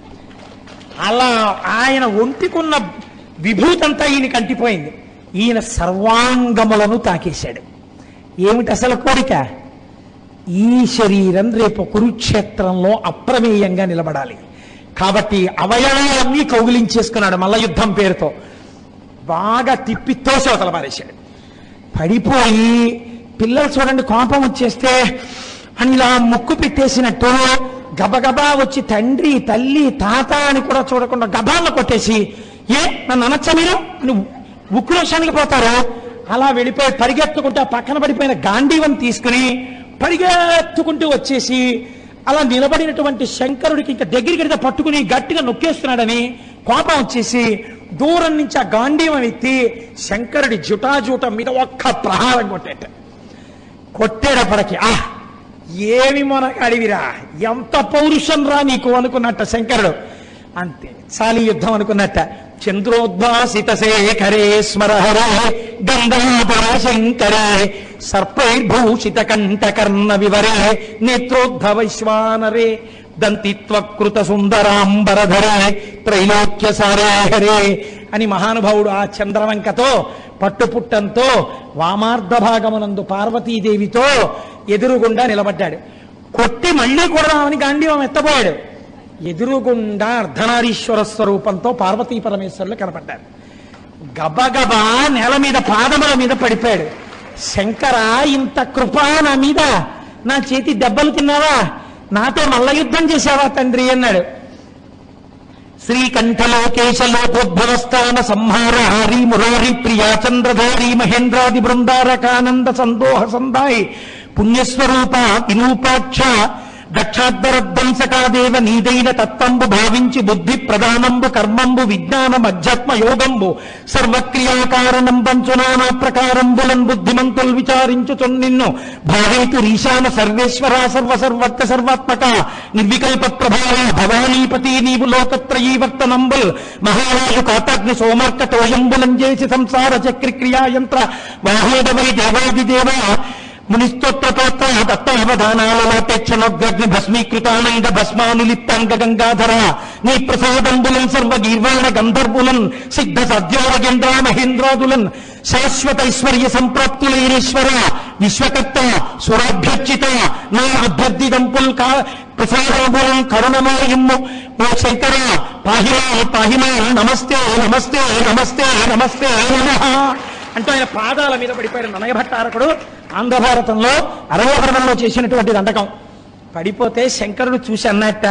అలా ఆయన ఒంటికున్న విభూతంతా ఈయనకి అంటిపోయింది ఈయన సర్వాంగములను తాకేశాడు ఏమిటి అసలు కోరిక ఈ శరీరం రేపు కురుక్షేత్రంలో అప్రమేయంగా నిలబడాలి కాబట్టి అవయవాలన్నీ కౌగిలించేసుకున్నాడు మల్ల యుద్ధం పేరుతో బాగా తిప్పి తోసి అవతల పారేశాడు పడిపోయి పిల్లలు చూడండి కోపం వచ్చేస్తే అని ఇలా ముక్కు పెట్టేసినట్టు గబగబా వచ్చి తండ్రి తల్లి తాత అని కూడా చూడకుండా గబాలను కొట్టేసి ఏ నన్ను అనొచ్చా మీరు అని ఉక్రోషానికి పోతారు అలా వెళ్ళిపోయి పరిగెత్తుకుంటూ ఆ పక్కన పడిపోయిన గాంధీవం తీసుకుని పరిగెత్తుకుంటూ వచ్చేసి అలా నిలబడినటువంటి శంకరుడికి ఇంకా దగ్గరికి వెళ్తే పట్టుకుని గట్టిగా నొక్కేస్తున్నాడని కోపం వచ్చేసి దూరం నుంచి ఆ గాంధీవం ఎత్తి శంకరుడి జుటాజూటం మీద ఒక్క ప్రహారం కొట్టేట కొట్టేటప్పటికి ఆ ఏమి మొనగాడివిరా ఎంత పౌరుషం రా నీకు అనుకున్నట్ట శంకరుడు అంతే చాలి యుద్ధం అనుకున్నట్ట చంద్రోద్భాసిత శేఖరే స్మరహరే గంగాధర శంకరే సర్పైర్భూషిత కంఠకర్ణ వివరే నేత్రోద్ధ వైశ్వానరే దంతిత్వకృత సుందరాంబరధరే త్రైలోక్య సారేహరే అని మహానుభావుడు ఆ చంద్రవంకతో పట్టుపుట్టంతో వామార్ధ భాగమునందు పార్వతీదేవితో ఎదురుగుండా నిలబడ్డాడు కొట్టి మళ్ళీ కొడదామని గాంధీవం ఎత్తబోయాడు ఎదురుగుండా అర్ధనారీశ్వర స్వరూపంతో పార్వతీ పరమేశ్వరులు కనపడ్డారు గబగబా నేల మీద పాదముల మీద పడిపోయాడు శంకర ఇంత కృప నా మీద నా చేతి దెబ్బలు తిన్నావా నాతో మల్ల యుద్ధం చేశావా తండ్రి అన్నాడు శ్రీకంఠలోకేశలోకోద్భవస్థాన సంహార హరి మురారి ప్రియా చంద్రధారి మహేంద్రాది బృందారకానంద సందోహ సందాయి పుణ్యస్వరూప వినూపాక్ష దక్షాద్దరధ్వంసకాదేవ నీదైన తత్వంబు భావించి బుద్ధి ప్రధానంబు కర్మంబు విజ్ఞానం అధ్యాత్మ యోగంబు సర్వక్రియాకారణం పంచునానా ప్రకారంబులన్ బుద్ధిమంతులు విచారించుచున్ నిన్ను భావేతు ఈశాన సర్వేశ్వర సర్వ సర్వత్ర సర్వాత్మక నిర్వికల్ప ప్రభావ భవానీపతి నీవు లోకత్రయీ వర్తనంబుల్ మహారాజు కాతాగ్ని సోమర్క తోయంబులం చేసి సంసార చక్రి క్రియాయంత్ర వాహోదవై దేవాదిదేవ మునిస్తోత్రపాత్ర దత్తావధానాలపేక్షణోగ్రగ్ని భస్మీకృతానంద భస్మానులిప్తాంగ గంగాధర నీ ప్రసాదంబులన్ సర్వ గీర్వాణ గంధర్వులన్ సిద్ధ సద్యోగేంద్ర మహేంద్రాదులన్ శాశ్వత ఐశ్వర్య సంప్రాప్తులైరేశ్వర విశ్వకర్త సురాభ్యర్చిత నా అభ్యర్థి దంపుల్ కా ప్రసాదంబులం కరుణమాయమ్ము ఓ శంకర పాహిమా పాహిమా నమస్తే నమస్తే నమస్తే నమస్తే నమః అంటూ ఆయన పాదాల మీద పడిపోయాడు ననయ భట్టారకుడు ఆంధ్ర భారతంలో అరవభరణంలో చేసినటువంటి దండకం పడిపోతే శంకరుడు చూసి అన్నట్ట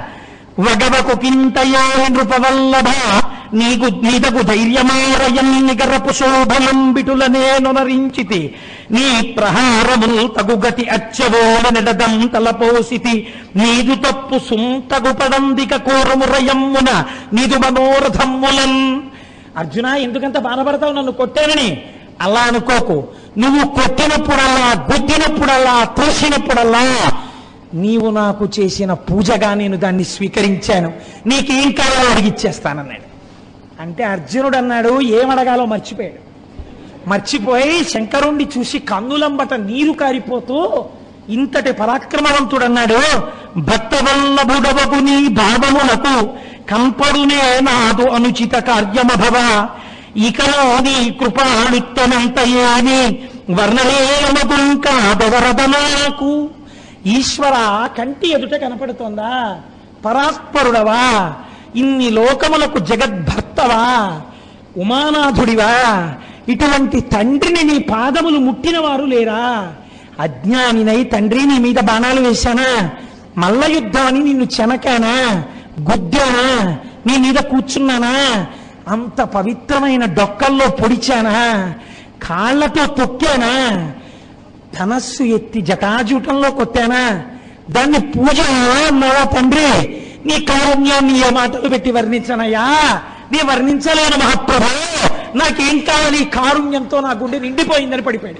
వగవకు కింతయో నృపవల్లభ నీకు నీదకు ధైర్యమారయం నిగరపు శోభనం బిటులనే నొనరించితి నీ ప్రహారముల్ తగుగతి అచ్చవోల నెడదం తలపోసితి నీదు తప్పు సుంతగు పడందిక కోరమురయమ్మున నిదు మనోరథమ్ములన్ అర్జున ఎందుకంత బాధపడతావు నన్ను కొట్టానని అలా అనుకోకు నువ్వు కొట్టినప్పుడల్లా గుద్దినప్పుడల్లా తోసినప్పుడల్లా నీవు నాకు చేసిన పూజగా నేను దాన్ని స్వీకరించాను నీకేం కావాలో అడిగిచ్చేస్తానన్నాడు అంటే అర్జునుడు అన్నాడు ఏమడగాలో మర్చిపోయాడు మర్చిపోయి శంకరుణ్ణి చూసి కన్నులంబట నీరు కారిపోతూ ఇంతటి పరాక్రమవంతుడన్నాడు భక్తవల్లభుడవకు నీ భావమునకు కంపడునే నాదు అనుచిత కార్యమభవ ఇకలో నీ కృపాణిత్యమంతయేని వర్ణలేమగుంకాదవరదనాకు ఈశ్వర కంటి ఎదుట కనపడుతోందా పరాత్పరుడవా ఇన్ని లోకములకు జగద్భర్తవా ఉమానాథుడివా ఇటువంటి తండ్రిని నీ పాదములు ముట్టిన వారు లేరా అజ్ఞానినై తండ్రి నీ మీద బాణాలు వేశానా మల్ల యుద్ధం అని నిన్ను చెనకానా గుద్దానా నీ మీద కూర్చున్నానా అంత పవిత్రమైన డొక్కల్లో పొడిచానా కాళ్లతో తొక్కానా ధనస్సు ఎత్తి జటాజూటంలో కొట్టానా దాన్ని పూజ అన్నావా తండ్రి నీ కారుణ్యాన్ని ఏ మాటలు పెట్టి వర్ణించనయ్యా నీ వర్ణించలేను మహాప్రభు నాకేం కావాలి ఈ కారుణ్యంతో నా గుండె నిండిపోయిందని పడిపోయాడు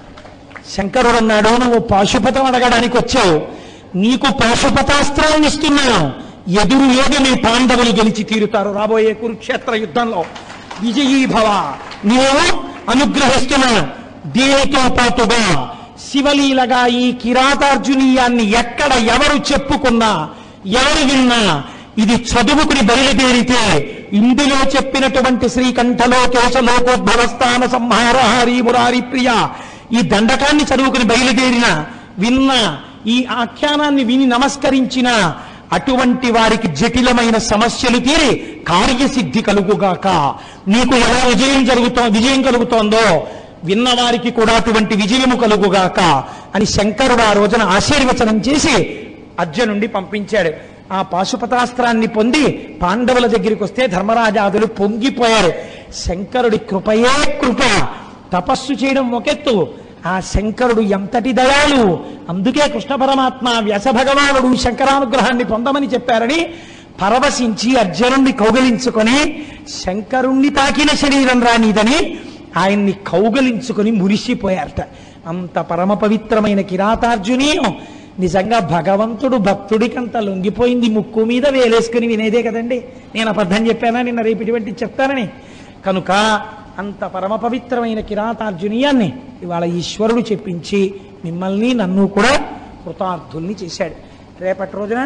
శంకరుడు అన్నాడు నువ్వు పాశుపతం అడగడానికి వచ్చావు నీకు పాశుపతాస్త్రాలను ఇస్తున్నాను ఎదురు ఏది మీ పాండవులు గెలిచి తీరుతారు రాబోయే కురుక్షేత్ర యుద్ధంలో విజయీ భవ నీవు అనుగ్రహిస్తున్నా దీనితో పాటుగా శివలీలగా ఈ కిరాతార్జునీయాన్ని ఎక్కడ ఎవరు చెప్పుకున్నా ఎవరు విన్నా ఇది చదువుకుని బయలుదేరితే ఇందులో చెప్పినటువంటి శ్రీకంఠలో కేశలోకోద్భవస్థాన సంహార హరి మురారి ప్రియ ఈ దండకాన్ని చదువుకుని బయలుదేరిన విన్న ఈ ఆఖ్యానాన్ని విని నమస్కరించిన అటువంటి వారికి జటిలమైన సమస్యలు తీరి కార్యసిద్ధి కలుగుగాక నీకు ఎలా విజయం జరుగుతో విజయం కలుగుతోందో విన్నవారికి కూడా అటువంటి విజయము కలుగుగాక అని శంకరుడు ఆ రోజున ఆశీర్వచనం చేసి అర్జునుండి పంపించాడు ఆ పాశుపతాస్త్రాన్ని పొంది పాండవుల దగ్గరికి వస్తే ధర్మరాజాదులు పొంగిపోయారు శంకరుడి కృపయే కృప తపస్సు చేయడం ఒకెత్తు ఆ శంకరుడు ఎంతటి దయాలు అందుకే కృష్ణ పరమాత్మ వ్యాస భగవానుడు శంకరానుగ్రహాన్ని పొందమని చెప్పారని పరవశించి అర్జునుణ్ణి కౌగలించుకొని శంకరుణ్ణి తాకిన శరీరం రానిదని ఆయన్ని కౌగలించుకొని మురిసిపోయారట అంత పరమ పవిత్రమైన కిరాతార్జునీయం నిజంగా భగవంతుడు భక్తుడికంత లొంగిపోయింది ముక్కు మీద వేలేసుకుని వినేదే కదండి నేను అబద్ధం చెప్పానా నిన్న రేపు ఇటువంటి చెప్తానని కనుక అంత పరమ పవిత్రమైన కిరాతార్జునీయాన్ని ఇవాళ ఈశ్వరుడు చెప్పించి మిమ్మల్ని నన్ను కూడా కృతార్థుల్ని చేశాడు రేపటి రోజున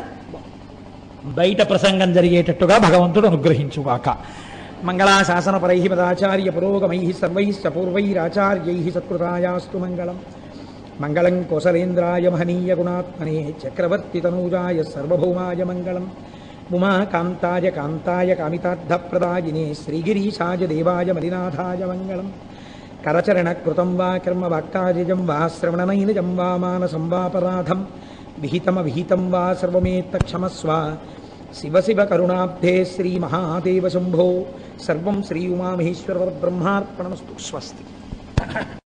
బయట ప్రసంగం జరిగేటట్టుగా భగవంతుడు అనుగ్రహించుగాక మంగళాశాసనపరై పదాచార్య పురోగమై సర్వైశ్చ పూర్వైరాచార్యై సత్కృతాయాస్తు మంగళం మంగళం కోసలేంద్రాయ మహనీయ గుణాత్మనే చక్రవర్తి తనూజాయ సర్వభౌమాయ మంగళం ఉమాకాంతాయ కాంతాయ కామితార్థప్రదాయినే శ్రీగిరీశాయ దేవాయ మలినాథాయ మంగళం కరచరణ కృతం వా కర్మ వాక్కాజం వా శ్రవణనైనజం వా మానసం వాపరాధం విహితమ విహితం వా సర్వమేత్తక్షమస్వ శివ శివ కరుణాబ్ధే శ్రీ మహాదేవ శంభో సర్వం శ్రీ ఉమామహేశ్వర బ్రహ్మార్పణమస్తు స్వస్తి